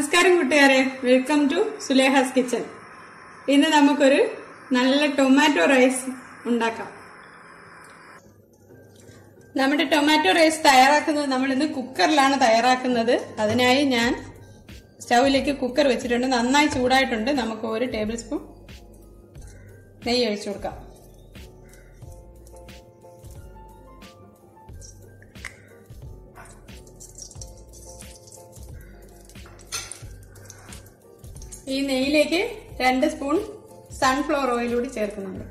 നമസ്കാരം കൂട്ടുകാരെ welcome to സുലേഹാസ് kitchen ഇന്ന് നമുക്കൊരു നല്ല ടൊമാറ്റോ റൈസ് ഉണ്ടാക്കാം നമ്മുടെ ടൊമാറ്റോ റൈസ് തയ്യാറാക്കുന്നത് നമ്മൾ ഇന്ന് കുക്കറിലാണ് തയ്യാറാക്കുന്നത് അതിനായി ഞാൻ സ്റ്റൗവിലേക്ക് കുക്കർ വെച്ചിട്ടുണ്ട് നന്നായി ചൂടായിട്ടുണ്ട് നമുക്ക് ഒരു ടേബിൾ സ്പൂൺ നെയ്യ് ഒഴിച്ചു കൊടുക്കാം ഈ നെയ്യിലേക്ക് രണ്ട് സ്പൂൺ സൺഫ്ലവർ ഓയിൽ കൂടി ചേർക്കുന്നുണ്ട്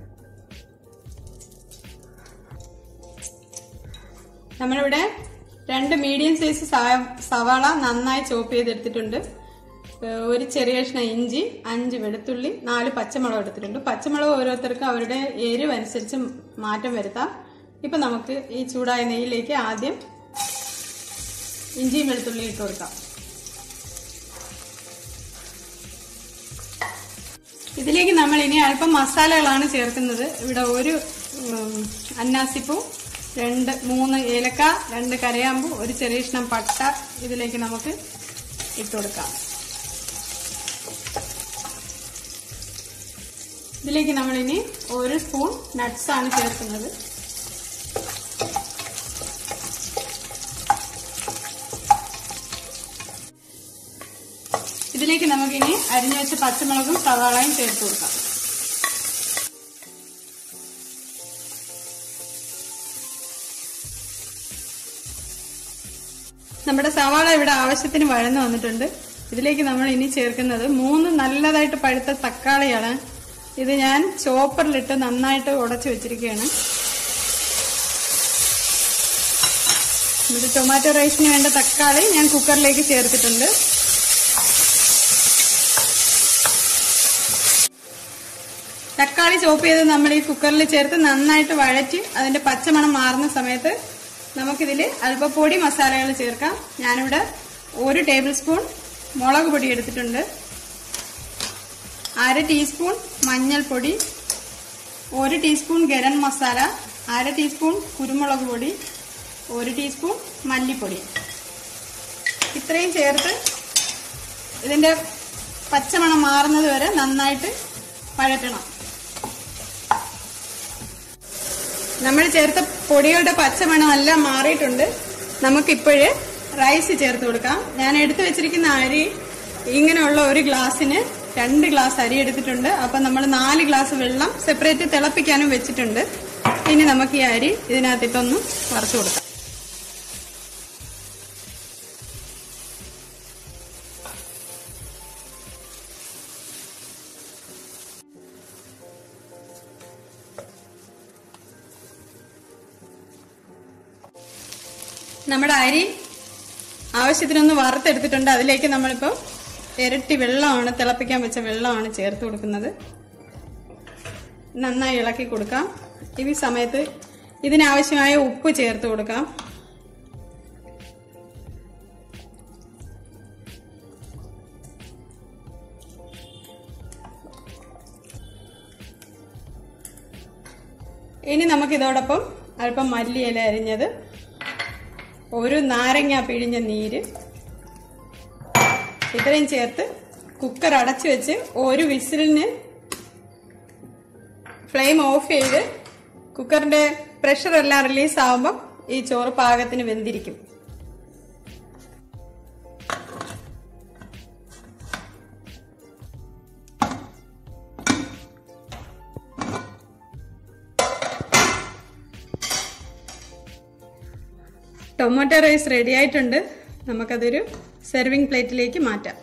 നമ്മളിവിടെ രണ്ട് മീഡിയം സൈസ് സവാള നന്നായി ചോപ്പ് ചെയ്തെടുത്തിട്ടുണ്ട് ഏഹ് ഒരു ചെറിയ കഷ്ണം ഇഞ്ചി അഞ്ച് വെളുത്തുള്ളി നാല് പച്ചമുളക് എടുത്തിട്ടുണ്ട് പച്ചമുളക് ഓരോരുത്തർക്കും അവരുടെ എരിവ് അനുസരിച്ച് മാറ്റം വരുത്താം ഇപ്പൊ നമുക്ക് ഈ ചൂടായ നെയ്യിലേക്ക് ആദ്യം ഇഞ്ചിയും വെളുത്തുള്ളിയും ഇട്ട് കൊടുക്കാം ഇതിലേക്ക് നമ്മൾ ഇനി അല്പം മസാലകളാണ് ചേർക്കുന്നത് ഇവിടെ ഒരു ഉം, അന്നാസിപ്പൂ രണ്ട് മൂന്ന് ഏലക്ക രണ്ട് കരയാമ്പൂ ഒരു ചെറിയ കഷ്ണം പട്ട ഇതിലേക്ക് നമുക്ക് ഇട്ട് കൊടുക്കാം ഇതിലേക്ക് നമ്മളിനി ഒരു സ്പൂൺ നട്ട്സ് ആണ് ചേർക്കുന്നത് ഇതിലേക്ക് നമുക്കിനി അരിഞ്ഞു വെച്ച പച്ചമുളകും സവാളയും ചേർത്ത് കൊടുക്കാം നമ്മുടെ സവാള ഇവിടെ ആവശ്യത്തിന് വഴന്നു വന്നിട്ടുണ്ട് ഇതിലേക്ക് നമ്മൾ ഇനി ചേർക്കുന്നത് മൂന്ന് നല്ലതായിട്ട് പഴുത്ത തക്കാളിയാണ് ഇത് ഞാൻ ചോപ്പറിലിട്ട് നന്നായിട്ട് ഉടച്ചു വെച്ചിരിക്കുകയാണ് നമ്മുടെ ടൊമാറ്റോ റൈസിന് വേണ്ട തക്കാളി ഞാൻ കുക്കറിലേക്ക് ചേർത്തിട്ടുണ്ട് തക്കാളി ചോപ്പ് ചെയ്ത് നമ്മൾ ഈ കുക്കറിൽ ചേർത്ത് നന്നായിട്ട് വഴറ്റി അതിന്റെ പച്ചമണം മാറുന്ന സമയത്ത് നമുക്കിതിൽ അല്പപ്പൊടി മസാലകൾ ചേർക്കാം ഞാനിവിടെ ഒരു ടേബിൾ സ്പൂൺ മുളക് പൊടി എടുത്തിട്ടുണ്ട് അര ടീസ്പൂൺ മഞ്ഞൾപ്പൊടി ഒരു ടീസ്പൂൺ ഗരം മസാല അര ടീസ്പൂൺ കുരുമുളക് പൊടി ഒരു ടീസ്പൂൺ മല്ലിപ്പൊടി ഇത്രയും ചേർത്ത് ഇതിന്റെ പച്ചമണം മാറുന്നത് വരെ നന്നായിട്ട് വഴറ്റണം നമ്മൾ ചേർത്ത പൊടികളുടെ പച്ചമണം എല്ലാം മാറിയിട്ടുണ്ട് നമുക്കിപ്പോഴ് റൈസ് ചേർത്ത് കൊടുക്കാം ഞാൻ എടുത്തു വെച്ചിരിക്കുന്ന അരി ഇങ്ങനെയുള്ള ഒരു ഗ്ലാസ്സിന് രണ്ട് ഗ്ലാസ് അരി എടുത്തിട്ടുണ്ട് അപ്പൊ നമ്മൾ നാല് ഗ്ലാസ് വെള്ളം സെപ്പറേറ്റ് തിളപ്പിക്കാനും വെച്ചിട്ടുണ്ട് ഇനി നമുക്ക് ഈ അരി ഇതിനകത്തിട്ടൊന്ന് വറുത്ത് കൊടുക്കാം നമ്മുടെ അരി ആവശ്യത്തിനൊന്ന് വറുത്തെടുത്തിട്ടുണ്ട് അതിലേക്ക് നമ്മളിപ്പോൾ ഇരട്ടി വെള്ളമാണ് തിളപ്പിക്കാൻ വെച്ച വെള്ളമാണ് ചേർത്ത് കൊടുക്കുന്നത് നന്നായി ഇളക്കി കൊടുക്കാം ഈ സമയത്ത് ഇതിനാവശ്യമായ ഉപ്പ് ചേർത്ത് കൊടുക്കാം ഇനി നമുക്ക് ഇതോടൊപ്പം അല്പം മല്ലിയില അരിഞ്ഞത് ഒരു നാരങ്ങ പിഴിഞ്ഞ നീര് ഇത്രയും ചേർത്ത് കുക്കർ അടച്ചു വെച്ച് ഒരു വിസിലിന് ഫ്ലെയിം ഓഫ് ചെയ്ത് കുക്കറിന്റെ പ്രഷർ എല്ലാം റിലീസ് ആവുമ്പോൾ ഈ ചോറ് പാകത്തിന് വെന്തിരിക്കും ടൊമാറ്റോ റൈസ് റെഡി ആയിട്ടുണ്ട് നമുക്കതൊരു സെർവിങ് പ്ലേറ്റിലേക്ക് മാറ്റാം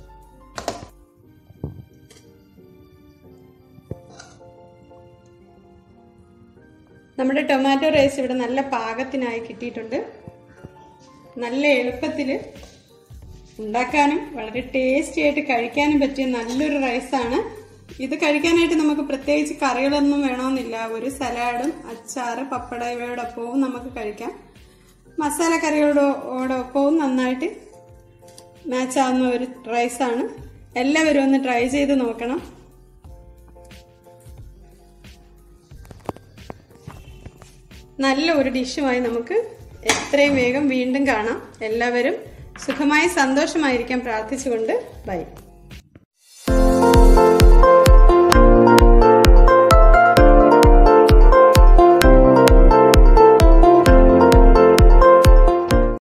നമ്മുടെ ടൊമാറ്റോ റൈസ് ഇവിടെ നല്ല പാകത്തിനായി കിട്ടിയിട്ടുണ്ട് നല്ല എളുപ്പത്തിൽ ഉണ്ടാക്കാനും വളരെ ടേസ്റ്റി ആയിട്ട് കഴിക്കാനും പറ്റിയ നല്ലൊരു റൈസാണ് ഇത് കഴിക്കാനായിട്ട് നമുക്ക് പ്രത്യേകിച്ച് കറികളൊന്നും വേണമെന്നില്ല ഒരു സലാഡും അച്ചാറ് പപ്പട ഇവയോടൊപ്പവും നമുക്ക് കഴിക്കാം മസാല കറികളോടൊപ്പവും നന്നായിട്ട് മാച്ച് ആവുന്ന ഒരു റൈസാണ് എല്ലാവരും ഒന്ന് ട്രൈ ചെയ്ത് നോക്കണം നല്ല ഒരു ഡിഷുമായി നമുക്ക് എത്രയും വേഗം വീണ്ടും കാണാം എല്ലാവരും സുഖമായി സന്തോഷമായിരിക്കാൻ പ്രാർത്ഥിച്ചുകൊണ്ട് ബൈ